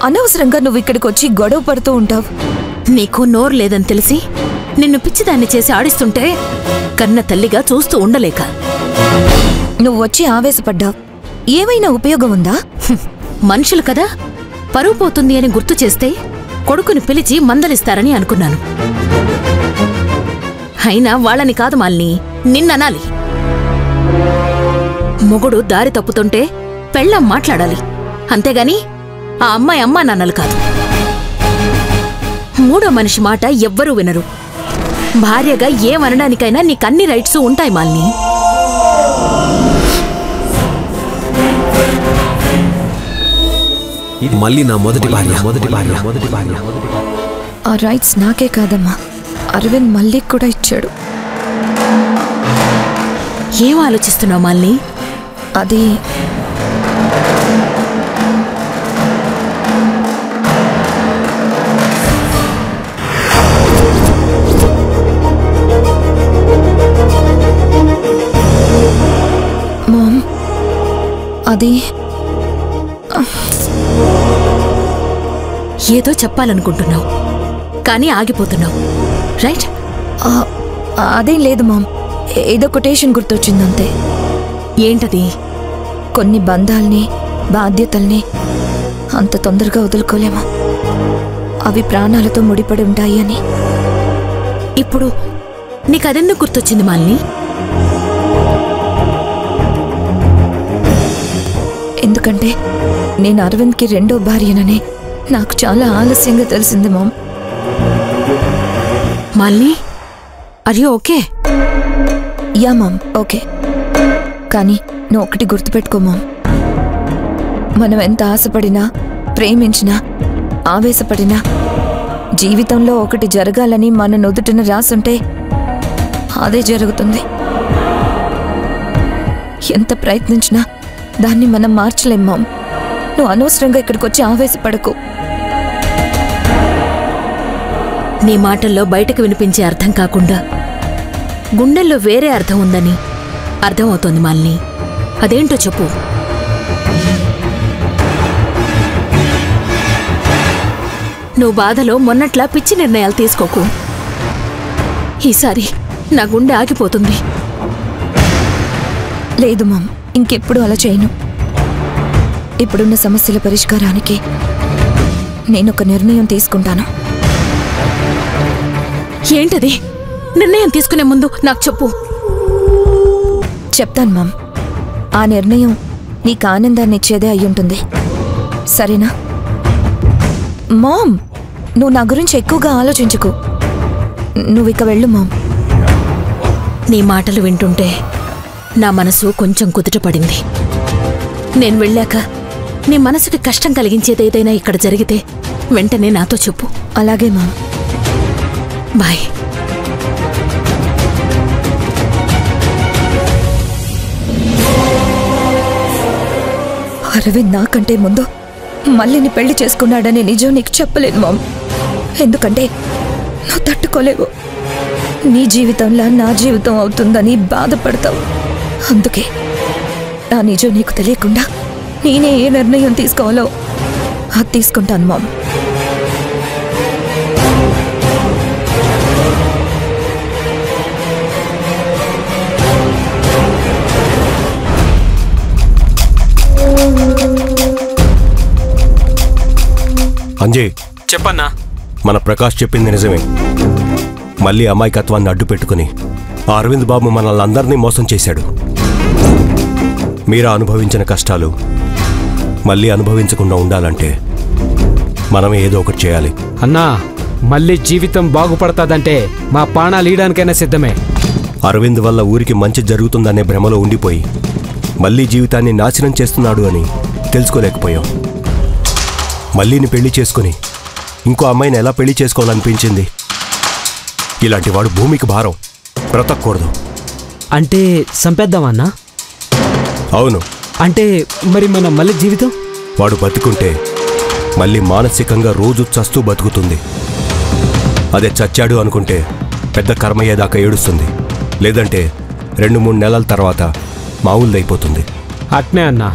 అనవసరంగా నువ్వు ఇక్కడికి వచ్చి గొడవ పడుతూ ఉంటావు నీకు నోరు లేదని తెలిసి నిన్ను పిచ్చిదాన్ని చేసి ఆడిస్తుంటే కన్న తల్లిగా చూస్తూ ఉండలేక నువ్వు వచ్చి ఆవేశపడ్డావు ఏమైనా ఉపయోగం ఉందా హ్మ్, మనుషులు కదా పరువు పోతుంది అని గుర్తు చేస్తే కొడుకుని పిలిచి మందలిస్తారని అనుకున్నాను అయినా వాళ్ళని కాదు మాలిని నిన్ననాలి మొగుడు దారి తప్పుతుంటే పెళ్ళం మాట్లాడాలి అంతేగాని ఆ అమ్మాయి అమ్మా నాన్నలు కాదు మూడో మనిషి మాట ఎవ్వరూ వినరు భార్యగా ఏమనడానికైనా నీకన్ని రైట్స్ ఉంటాయి మాలిని మళ్ళీ నా మొదటి భార్య మొదటి భార్య మొదటి భార్య ఆ రైట్స్ నాకే కాదమ్మా అరవింద్ మళ్ళీ కూడా ఇచ్చాడు ఏం ఆలోచిస్తున్నావు మాలిని అది మామ్ అది ఏదో చెప్పాలనుకుంటున్నావు కానీ ఆగిపోతున్నావు రైట్ ఆ, అదేం లేదు మామ్ ఏదో కొటేషన్ గుర్తొచ్చిందంతే ఏంటది కొన్ని బంధాల్ని బాధ్యతల్ని అంత తొందరగా వదులుకోలేమా అవి ప్రాణాలతో ముడిపడి ఉంటాయి అని ఇప్పుడు నీకు అదెందుకు గుర్తొచ్చింది మాలిని ఎందుకంటే నేను అరవింద్కి రెండో భార్యనని నాకు చాలా ఆలస్యంగా తెలిసింది మామ్ మాలిని అరే ఓకే యా మామ్ ఓకే కానీ నువ్వు ఒకటి గుర్తుపెట్టుకో మామ్ మనం ఎంత ఆశపడినా ప్రేమించినా ఆవేశపడినా జీవితంలో ఒకటి జరగాలని మన నుదుటిన రాసుంటే అదే జరుగుతుంది ఎంత ప్రయత్నించినా దాన్ని మనం మార్చలేం మామ్ నువ్వు అనవసరంగా ఇక్కడికి వచ్చి ఆవేశపడకు నీ మాటల్లో బయటకు వినిపించే అర్థం కాకుండా గుండెల్లో వేరే అర్థం ఉందని అర్థమవుతోంది మాలిని అదేంటో చెప్పు నువ్వు బాధలో మొన్నట్లా పిచ్చి నిర్ణయాలు తీసుకోకు ఈసారి నా గుండె ఆగిపోతుంది లేదు మామ్ ఇంకెప్పుడు అలా చేయను ఇప్పుడున్న సమస్యల పరిష్కారానికి నేనొక నిర్ణయం తీసుకుంటాను ఏంటది నిర్ణయం తీసుకునే ముందు నాకు చెప్పు చెప్తాను మామ్ ఆ నిర్ణయం నీకు ఆనందాన్ని ఇచ్చేదే అయ్యుంటుంది సరేనా మామ్ నువ్వు నా గురించి ఎక్కువగా ఆలోచించుకు నువ్వు ఇక వెళ్ళు మామ్ నీ మాటలు వింటుంటే నా మనసు కొంచెం కుదుటపడింది నేను వెళ్ళాక నీ మనసుకి కష్టం కలిగించేది ఏదైనా ఇక్కడ జరిగితే వెంటనే నాతో చెప్పు అలాగే మామ్ బాయ్ అరవింద్ నాకంటే ముందు మళ్ళీని పెళ్లి చేసుకున్నాడనే నిజం నీకు చెప్పలేను మామ్ ఎందుకంటే నువ్వు తట్టుకోలేవు నీ జీవితంలా నా జీవితం అవుతుందని బాధపడతావు అందుకే నా నిజం నీకు తెలియకుండా నేనే ఏ నిర్ణయం తీసుకోవాలో అది తీసుకుంటాను మామ్ అంజయ్ చెప్పన్నా మన ప్రకాష్ చెప్పింది నిజమే మళ్ళీ అమాయకత్వాన్ని అడ్డు పెట్టుకుని ఆ అరవింద్ బాబు మనల్ని అందరినీ మోసం చేశాడు మీరా అనుభవించిన కష్టాలు మళ్ళీ అనుభవించకుండా ఉండాలంటే మనమే ఏదో ఒకటి చేయాలి అన్నా మళ్ళీ జీవితం బాగుపడతాదంటే మా ప్రాణాలు ఇయడానికైనా సిద్ధమే అరవింద్ వల్ల ఊరికి మంచి జరుగుతుందనే భ్రమలో ఉండిపోయి మళ్ళీ జీవితాన్ని నాశనం చేస్తున్నాడు అని తెలుసుకోలేకపోయాం మళ్ళీని పెళ్లి చేసుకుని ఇంకో అమ్మాయిని ఎలా పెళ్లి చేసుకోవాలనిపించింది ఇలాంటి వాడు భూమికి భారం బ్రతకూడదు అంటే సంపేద్దామన్నా అవును అంటే మరి మన మళ్ళీ జీవితం వాడు బతుకుంటే మళ్ళీ మానసికంగా రోజు చస్తూ బతుకుతుంది అదే చచ్చాడు అనుకుంటే పెద్ద కర్మయ్యేదాకా ఏడుస్తుంది లేదంటే రెండు మూడు నెలల తర్వాత మామూలుదైపోతుంది అట్నే అన్నా